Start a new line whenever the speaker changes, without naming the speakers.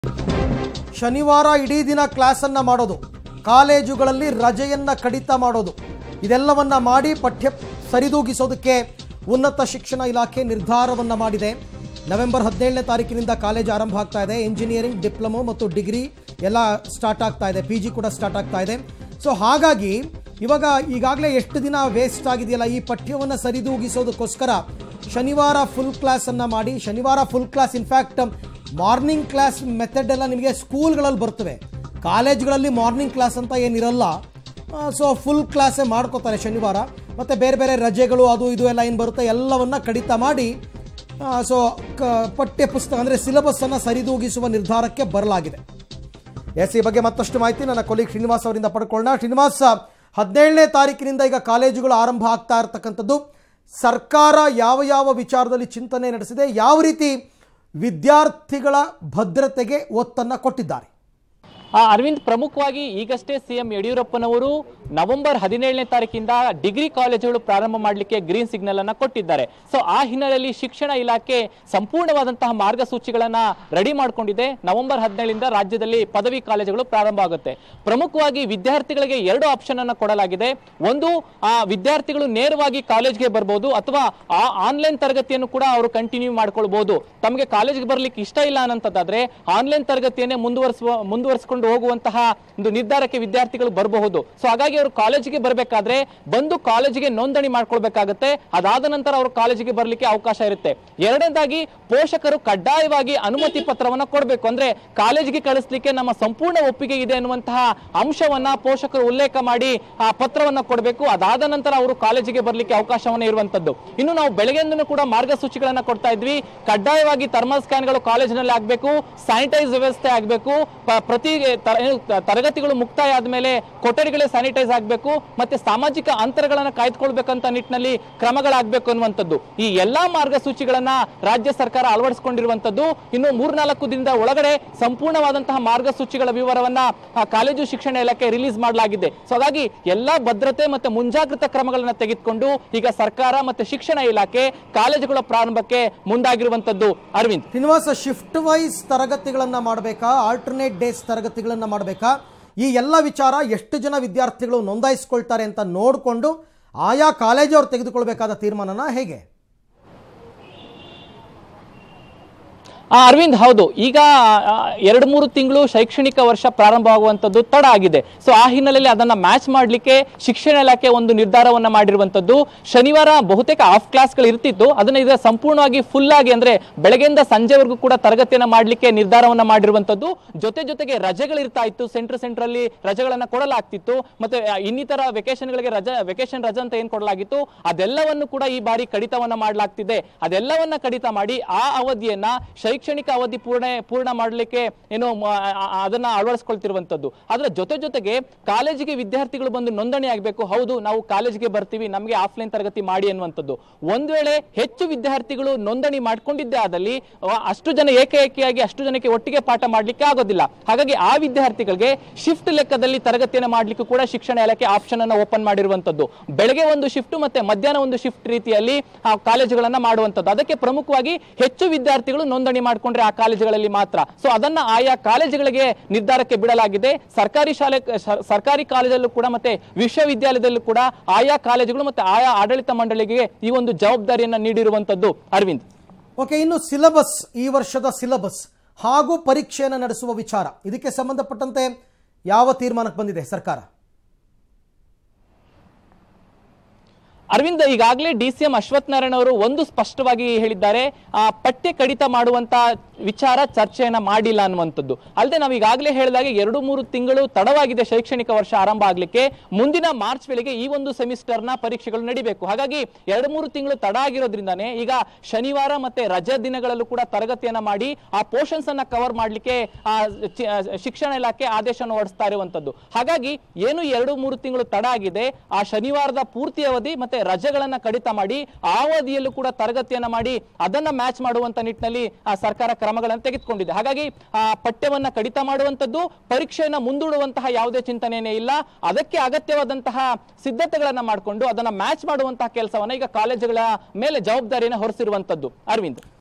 ಶನಿವಾರ ಇಡೀ ದಿನ ಕ್ಲಾಸನ್ನು ಮಾಡೋದು ಕಾಲೇಜುಗಳಲ್ಲಿ ರಜೆಯನ್ನು ಕಡಿತ ಮಾಡೋದು ಇದೆಲ್ಲವನ್ನ ಮಾಡಿ ಪಠ್ಯ ಸರಿದೂಗಿಸೋದಕ್ಕೆ ಉನ್ನತ ಶಿಕ್ಷಣ ಇಲಾಖೆ ನಿರ್ಧಾರವನ್ನು ಮಾಡಿದೆ ನವೆಂಬರ್ ಹದಿನೇಳನೇ ತಾರೀಕಿನಿಂದ ಕಾಲೇಜ್ ಆರಂಭ ಆಗ್ತಾ ಇದೆ ಇಂಜಿನಿಯರಿಂಗ್ ಡಿಪ್ಲೊಮೊ ಮತ್ತು ಡಿಗ್ರಿ ಎಲ್ಲ ಸ್ಟಾರ್ಟ್ ಆಗ್ತಾ ಇದೆ ಪಿ ಜಿ ಕೂಡ ಸ್ಟಾರ್ಟ್ ಆಗ್ತಾ ಇದೆ ಸೊ ಹಾಗಾಗಿ ಇವಾಗ ಈಗಾಗಲೇ ಎಷ್ಟು ದಿನ ವೇಸ್ಟ್ ಆಗಿದೆಯಲ್ಲ ಈ ಪಠ್ಯವನ್ನು ಸರಿದೂಗಿಸೋದಕ್ಕೋಸ್ಕರ ಶನಿವಾರ ಫುಲ್ ಕ್ಲಾಸನ್ನು ಮಾಡಿ ಶನಿವಾರ full class in fact morning class method ಎಲ್ಲ ನಿಮಗೆ ಸ್ಕೂಲ್ಗಳಲ್ಲಿ ಬರ್ತವೆ ಕಾಲೇಜ್ಗಳಲ್ಲಿ ಮಾರ್ನಿಂಗ್ ಕ್ಲಾಸ್ ಅಂತ ಏನಿರಲ್ಲ ಸೊ ಫುಲ್ ಕ್ಲಾಸೇ ಮಾಡ್ಕೋತಾರೆ ಶನಿವಾರ ಮತ್ತು ಬೇರೆ ಬೇರೆ ರಜೆಗಳು ಅದು ಇದು ಎಲ್ಲ ಏನು ಬರುತ್ತೆ ಎಲ್ಲವನ್ನ ಕಡಿತ ಮಾಡಿ ಸೊ ಕ ಪಠ್ಯ ಪುಸ್ತಕ ಅಂದರೆ ಸಿಲೆಬಸ್ಸನ್ನು ಸರಿದೂಗಿಸುವ ನಿರ್ಧಾರಕ್ಕೆ ಬರಲಾಗಿದೆ ಎಸ್ ಈ ಬಗ್ಗೆ ಮತ್ತಷ್ಟು ಮಾಹಿತಿ ನನ್ನ ಕೊಲೀಗ್ ಶ್ರೀನಿವಾಸ್ ಅವರಿಂದ ಪಡ್ಕೊಳ್ಳೋಣ ಶ್ರೀನಿವಾಸ್ ಹದಿನೇಳನೇ ತಾರೀಕಿನಿಂದ ಈಗ ಕಾಲೇಜುಗಳು ಆರಂಭ ಆಗ್ತಾ ಇರತಕ್ಕಂಥದ್ದು ಸರ್ಕಾರ ಯಾವ ಯಾವ ವಿಚಾರದಲ್ಲಿ ಚಿಂತನೆ ನಡೆಸಿದೆ ಯಾವ ರೀತಿ ವಿದ್ಯಾರ್ಥಿಗಳ ಭದ್ರತೆಗೆ ಒತ್ತನ್ನು ಕೊಟ್ಟಿದ್ದಾರೆ
ಆ, ಅರವಿಂದ್ ಪ್ರಮುಖವಾಗಿ ಈಗಷ್ಟೇ ಸಿಎಂ ಯಡಿಯೂರಪ್ಪನವರು ನವೆಂಬರ್ ಹದಿನೇಳನೇ ತಾರೀಕಿಂದ ಡಿಗ್ರಿ ಕಾಲೇಜುಗಳು ಪ್ರಾರಂಭ ಮಾಡಲಿಕ್ಕೆ ಗ್ರೀನ್ ಸಿಗ್ನಲ್ ಅನ್ನ ಕೊಟ್ಟಿದ್ದಾರೆ ಸೊ ಆ ಹಿನ್ನೆಲೆಯಲ್ಲಿ ಶಿಕ್ಷಣ ಇಲಾಖೆ ಸಂಪೂರ್ಣವಾದಂತಹ ಮಾರ್ಗಸೂಚಿಗಳನ್ನ ರೆಡಿ ಮಾಡಿಕೊಂಡಿದೆ ನವೆಂಬರ್ ಹದಿನೇಳರಿಂದ ರಾಜ್ಯದಲ್ಲಿ ಪದವಿ ಕಾಲೇಜುಗಳು ಪ್ರಾರಂಭ ಆಗುತ್ತೆ ಪ್ರಮುಖವಾಗಿ ವಿದ್ಯಾರ್ಥಿಗಳಿಗೆ ಎರಡು ಆಪ್ಷನ್ ಅನ್ನ ಕೊಡಲಾಗಿದೆ ಒಂದು ಆ ವಿದ್ಯಾರ್ಥಿಗಳು ನೇರವಾಗಿ ಕಾಲೇಜ್ಗೆ ಬರ್ಬೋದು ಅಥವಾ ಆ ಆನ್ಲೈನ್ ತರಗತಿಯನ್ನು ಕೂಡ ಅವರು ಕಂಟಿನ್ಯೂ ಮಾಡ್ಕೊಳ್ಬಹುದು ತಮಗೆ ಕಾಲೇಜ್ಗೆ ಬರ್ಲಿಕ್ಕೆ ಇಷ್ಟ ಇಲ್ಲ ಅನ್ನೋಂಥದ್ದಾದ್ರೆ ಆನ್ಲೈನ್ ತರಗತಿಯನ್ನೇ ಮುಂದುವರಿಸುವ ಮುಂದುವರಿಸಿಕೊಂಡು ಹೋಗುವಂತಹ ಒಂದು ನಿರ್ಧಾರಕ್ಕೆ ವಿದ್ಯಾರ್ಥಿಗಳು ಬರಬಹುದು ಸೊ ಹಾಗಾಗಿ ಅವರು ಕಾಲೇಜಿಗೆ ಬರಬೇಕಾದ್ರೆ ಬಂದು ಕಾಲೇಜಿಗೆ ನೋಂದಣಿ ಮಾಡ್ಕೊಳ್ಬೇಕಾಗತ್ತೆ ಅದಾದ ನಂತರ ಅವರು ಕಾಲೇಜಿಗೆ ಬರಲಿಕ್ಕೆ ಅವಕಾಶ ಇರುತ್ತೆ ಎರಡನೇದಾಗಿ ಪೋಷಕರು ಕಡ್ಡಾಯವಾಗಿ ಅನುಮತಿ ಪತ್ರವನ್ನ ಕೊಡಬೇಕು ಅಂದ್ರೆ ಕಾಲೇಜಿಗೆ ಕಳಿಸ್ಲಿಕ್ಕೆ ನಮ್ಮ ಸಂಪೂರ್ಣ ಒಪ್ಪಿಗೆ ಇದೆ ಅನ್ನುವಂತಹ ಅಂಶವನ್ನ ಪೋಷಕರು ಉಲ್ಲೇಖ ಮಾಡಿ ಆ ಪತ್ರವನ್ನ ಕೊಡಬೇಕು ಅದಾದ ನಂತರ ಅವರು ಕಾಲೇಜಿಗೆ ಬರಲಿಕ್ಕೆ ಅವಕಾಶವನ್ನ ಇರುವಂತದ್ದು ಇನ್ನು ನಾವು ಬೆಳಗ್ಗೆಯಿಂದನೂ ಕೂಡ ಮಾರ್ಗಸೂಚಿಗಳನ್ನ ಕೊಡ್ತಾ ಇದ್ವಿ ಕಡ್ಡಾಯವಾಗಿ ಥರ್ಮಲ್ ಸ್ಕ್ಯಾನ್ಗಳು ಕಾಲೇಜಿನಲ್ಲಿ ಆಗಬೇಕು ಸ್ಯಾನಿಟೈಸ್ ವ್ಯವಸ್ಥೆ ಆಗಬೇಕು ಪ್ರತಿ ತ- ಏನು ತ- ತರಗತಿಗಳು ಮುಕ್ತಾಯ ಆದ್ಮೇಲೆ ಕೊಠಡಿಗಳೇ ಸ್ಯಾನಿಟೈಸ್ ಆಗಬೇಕು ಮತ್ತೆ ಸಾಮಾಜಿಕ ಅಂತರಗಳನ್ನ ಕಾಯ್ದುಕೊಳ್ಬೇಕಂತ ನಿಟ್ಟಿನಲ್ಲಿ ಕ್ರಮಗಳಾಗಬೇಕು ಅನ್ನುವಂಥದ್ದು ಈ ಎಲ್ಲಾ ಮಾರ್ಗಸೂಚಿಗಳನ್ನ ರಾಜ್ಯ ಸರ್ಕಾರ ಅಳವಡಿಸಿಕೊಂಡಿರುವಂತದ್ದು ಇನ್ನು ಮೂರ್ನಾಲ್ಕು ದಿನದ ಒಳಗಡೆ ಸಂಪೂರ್ಣವಾದಂತಹ ಮಾರ್ಗಸೂಚಿಗಳ ವಿವರವನ್ನ ಆ, ಕಾಲೇಜು ಶಿಕ್ಷಣ ಇಲಾಖೆ ರಿಲೀಸ್ ಮಾಡಲಾಗಿದೆ ಸೊ ಹಾಗಾಗಿ ಎಲ್ಲಾ ಭದ್ರತೆ ಮತ್ತೆ ಮುಂಜಾಗ್ರತಾ ಕ್ರಮಗಳನ್ನ ತೆಗೆದುಕೊಂಡು ಈಗ ಸರ್ಕಾರ ಮತ್ತೆ ಶಿಕ್ಷಣ ಇಲಾಖೆ ಕಾಲೇಜುಗಳ ಪ್ರಾರಂಭಕ್ಕೆ ಮುಂದಾಗಿರುವಂತದ್ದು ಅರವಿಂದ್
ಶ್ರೀನಿವಾಸ ಶಿಫ್ಟ್ ವೈಸ್ ತರಗತಿಗಳನ್ನು ಮಾಡಬೇಕಾ ಆಲ್ಟರ್ನೇಟ್ ಡೇಸ್ ತರಗತಿಗಳನ್ನು ಮಾಡಬೇಕಾ ಈ ಎಲ್ಲ ವಿಚಾರ ಎಷ್ಟು ಜನ ವಿದ್ಯಾರ್ಥಿಗಳು ನೋಂದಾಯಿಸ್ಕೊಳ್ತಾರೆ ಅಂತ ನೋಡಿಕೊಂಡು ಆಯಾ ಕಾಲೇಜವ್ರು ತೆಗೆದುಕೊಳ್ಬೇಕಾದ ತೀರ್ಮಾನನ ಹೇಗೆ
ಆ, ಅರವಿಂದ್ ಹೌದು ಈಗ ಆ, ಎರಡು ಮೂರು ತಿಂಗಳು ಶೈಕ್ಷಣಿಕ ವರ್ಷ ಪ್ರಾರಂಭವಾಗುವಂತದ್ದು ತಡ ಆಗಿದೆ ಸೊ ಆ ಹಿನ್ನೆಲೆಯಲ್ಲಿ ಅದನ್ನ ಮ್ಯಾಚ್ ಮಾಡಲಿಕ್ಕೆ ಶಿಕ್ಷಣ ಇಲಾಖೆ ಒಂದು ನಿರ್ಧಾರವನ್ನ ಮಾಡಿರುವಂತದ್ದು ಶನಿವಾರ ಬಹುತೇಕ ಆಫ್ ಕ್ಲಾಸ್ಗಳು ಇರ್ತಿತ್ತು ಅದನ್ನ ಈಗ ಸಂಪೂರ್ಣವಾಗಿ ಫುಲ್ ಆಗಿ ಅಂದ್ರೆ ಬೆಳಗ್ಗೆಯಿಂದ ಸಂಜೆವರೆಗೂ ಕೂಡ ತರಗತಿಯನ್ನ ಮಾಡಲಿಕ್ಕೆ ನಿರ್ಧಾರವನ್ನ ಮಾಡಿರುವಂತದ್ದು ಜೊತೆ ಜೊತೆಗೆ ರಜೆಗಳು ಇರ್ತಾ ಇತ್ತು ಸೆಂಟರ್ ಸೆಂಟರ್ ಅಲ್ಲಿ ರಜೆಗಳನ್ನ ಕೊಡಲಾಗ್ತಿತ್ತು ಮತ್ತೆ ಆ, ಇನ್ನಿತರ ವೆಕೇಶನ್ಗಳಿಗೆ ರಜೆ ವೆಕೇಶನ್ ರಜೆ ಅಂತ ಏನ್ ಕೊಡಲಾಗಿತ್ತು ಅದೆಲ್ಲವನ್ನು ಕೂಡ ಈ ಬಾರಿ ಕಡಿತವನ್ನ ಮಾಡಲಾಗ್ತಿದೆ ಅದೆಲ್ಲವನ್ನ ಕಡಿತ ಮಾಡಿ ಆ ಅವಧಿಯನ್ನ ಶೈಕ್ಷಣಿಕ ಅವಧಿ ಪೂರ್ಣ ಪೂರ್ಣ ಮಾಡಲಿಕ್ಕೆ ಏನು ಮ- ಆ- ಆ- ಅದನ್ನ ಅಳವಡಿಸ್ಕೊಳ್ತಿರುವಂತದ್ದು ಅದರ ಜೊತೆ ಜೊತೆಗೆ ಕಾಲೇಜಿಗೆ ವಿದ್ಯಾರ್ಥಿಗಳು ಬಂದು ನೋಂದಣಿ ಆಗಬೇಕು ಹೌದು ನಾವು ಕಾಲೇಜಿಗೆ ಬರ್ತೀವಿ ನಮಗೆ ಆಫ್ಲೈನ್ ತರಗತಿ ಮಾಡಿ ಅನ್ನುವಂಥದ್ದು ಒಂದ್ ವೇಳೆ ಹೆಚ್ಚು ವಿದ್ಯಾರ್ಥಿಗಳು ನೋಂದಣಿ ಮಾಡ್ಕೊಂಡಿದ್ದೇ ಆದಲ್ಲಿ ಆ, ಅಷ್ಟು ಜನ ಏಕೈಕಿಯಾಗಿ ಅಷ್ಟು ಜನಕ್ಕೆ ಒಟ್ಟಿಗೆ ಪಾಠ ಮಾಡ್ಲಿಕ್ಕೆ ಆಗೋದಿಲ್ಲ ಹಾಗಾಗಿ ಆ ವಿದ್ಯಾರ್ಥಿಗಳಿಗೆ ಶಿಫ್ಟ್ ಲೆಕ್ಕದಲ್ಲಿ ತರಗತಿಯನ್ನು ಮಾಡ್ಲಿಕ್ಕೂ ಕೂಡ ಶಿಕ್ಷಣ ಇಲಾಖೆ ಆಪ್ಷನ್ ಅನ್ನ ಓಪನ್ ಮಾಡಿರುವಂತದ್ದು ಬೆಳಗ್ಗೆ ಒಂದು ಶಿಫ್ಟ್ ಮತ್ತೆ ಮಧ್ಯಾಹ್ನ ಒಂದು ಶಿಫ್ಟ್ ರೀತಿಯಲ್ಲಿ ಆ ಕಾಲೇಜುಗಳನ್ನ ಮಾಡುವಂತದ್ದು ಅದಕ್ಕೆ ಪ್ರಮುಖವಾಗಿ ಹೆಚ್ಚು ವಿದ್ಯಾರ್ಥಿಗಳು ನೋಂದಣಿ ಮಾಡ್ಕೊಂಡ್ರೆ ಆ ಕಾಲೇಜುಗಳಲ್ಲಿ ಮಾತ್ರ ಸೊ ಅದನ್ನ ಆಯಾ ಕಾಲೇಜುಗಳಿಗೆ ನಿರ್ಧಾರಕ್ಕೆ ಬಿಡಲಾಗಿದೆ ಸರ್ಕಾರಿ ಶಾಲೆ ಸ- ಸರ್ಕಾರಿ ಕಾಲೇಜಲ್ಲೂ ಕೂಡ ಮತ್ತೆ ವಿಶ್ವವಿದ್ಯಾಲಯದಲ್ಲೂ ಕೂಡ ಆಯಾ ಕಾಲೇಜುಗಳು ಮತ್ತೆ ಆಯಾ ಆಡಳಿತ ಮಂಡಳಿಗೆ ಈ ಒಂದು ಜವಾಬ್ದಾರಿಯನ್ನ ನೀಡಿರುವಂತದ್ದು ಅರವಿಂದ್
ಓಕೆ ಇನ್ನು ಸಿಲೆಬಸ್ ಈ ವರ್ಷದ ಸಿಲೆಬಸ್ ಹಾಗೂ ಪರೀಕ್ಷೆಯನ್ನು ನಡೆಸುವ ವಿಚಾರ ಇದಕ್ಕೆ ಸಂಬಂಧಪಟ್ಟಂತೆ ಯಾವ ತೀರ್ಮಾನಕ್ಕೆ ಬಂದಿದೆ ಸರ್ಕಾರ
ಅರವಿಂದ್ ಈಗಾಗಲೇ D C M Ashwath Narayana ಅವರು ಒಂದು ಸ್ಪಷ್ಟವಾಗಿ ಹೇಳಿದ್ದಾರೆ ಆ ಪಠ್ಯ ಕಡಿತ ಮಾಡುವಂತ ವಿಚಾರ ಚರ್ಚೆಯನ್ನ ಮಾಡಿಲ್ಲ ಅನ್ನುವಂಥದ್ದು ಅಲ್ಲದೆ ನಾವು ಈಗಾಗಲೇ ಹೇಳಿದಾಗೆ ಎರಡು ಮೂರು ತಿಂಗಳು ತಡವಾಗಿದೆ ಶೈಕ್ಷಣಿಕ ವರ್ಷ ಆರಂಭ ಆಗ್ಲಿಕ್ಕೆ ಮುಂದಿನ ಮಾರ್ಚ್ ವೇಳೆಗೆ ಈ ಒಂದು ಸೆಮಿಸ್ಟರ್ನ ಪರೀಕ್ಷೆಗಳು ನಡಿಬೇಕು ಹಾಗಾಗಿ ಎರಡು ಮೂರು ತಿಂಗಳು ತಡ ಆಗಿರೋದ್ರಿಂದಾನೇ ಈಗ ಶನಿವಾರ ಮತ್ತೆ ರಜಾ ದಿನಗಳಲ್ಲೂ ಕೂಡ ತರಗತಿಯನ್ನ ಮಾಡಿ ಆ ಪೋರ್ಷನ್ಸ್ ಅನ್ನ ಕವರ್ ಮಾಡ್ಲಿಕ್ಕೆ ಆ ಚಿ- ಆ ಶಿಕ್ಷಣ ಇಲಾಖೆ ಆದೇಶವನ್ನು ಹೊರಡಿಸ್ತಾ ಇರುವಂತದ್ದು ಹಾಗಾಗಿ ಏನು ಎರಡು ಮೂರು ತಿಂಗಳು ತಡ ಆಗಿದೆ ಆ ಶನಿವಾರದ ಪೂರ್ತಿ ಅವಧಿ ಮತ್ತೆ ರಜೆಗಳನ್ನ ಕಡಿತ ಮಾಡಿ ಆ ಅವಧಿಯಲ್ಲೂ ಕೂಡ ತರಗತಿಯನ್ನ ಮಾಡಿ ಅದನ್ನ ಮ್ಯಾಚ್ ಮಾಡುವಂತ ನಿಟ್ಟಿನಲ್ಲಿ ಆ ಸರ್ಕಾರ ಕ್ರಮಗಳನ್ನು ತೆಗೆದುಕೊಂಡಿದೆ ಹಾಗಾಗಿ ಆ ಪಠ್ಯವನ್ನ ಕಡಿತ ಮಾಡುವಂತದ್ದು ಪರೀಕ್ಷೆಯನ್ನ ಮುಂದೂಡುವಂತಹ ಯಾವುದೇ ಚಿಂತನೆಯೇ ಇಲ್ಲ ಅದಕ್ಕೆ ಅಗತ್ಯವಾದಂತಹ ಸಿದ್ಧತೆಗಳನ್ನ ಮಾಡಿಕೊಂಡು ಅದನ್ನ ಮ್ಯಾಚ್ ಮಾಡುವಂತಹ ಕೆಲಸವನ್ನ ಈಗ ಕಾಲೇಜುಗಳ ಮೇಲೆ ಜವಾಬ್ದಾರಿಯನ್ನು ಹೊರಿಸಿರುವಂತದ್ದು ಅರವಿಂದ್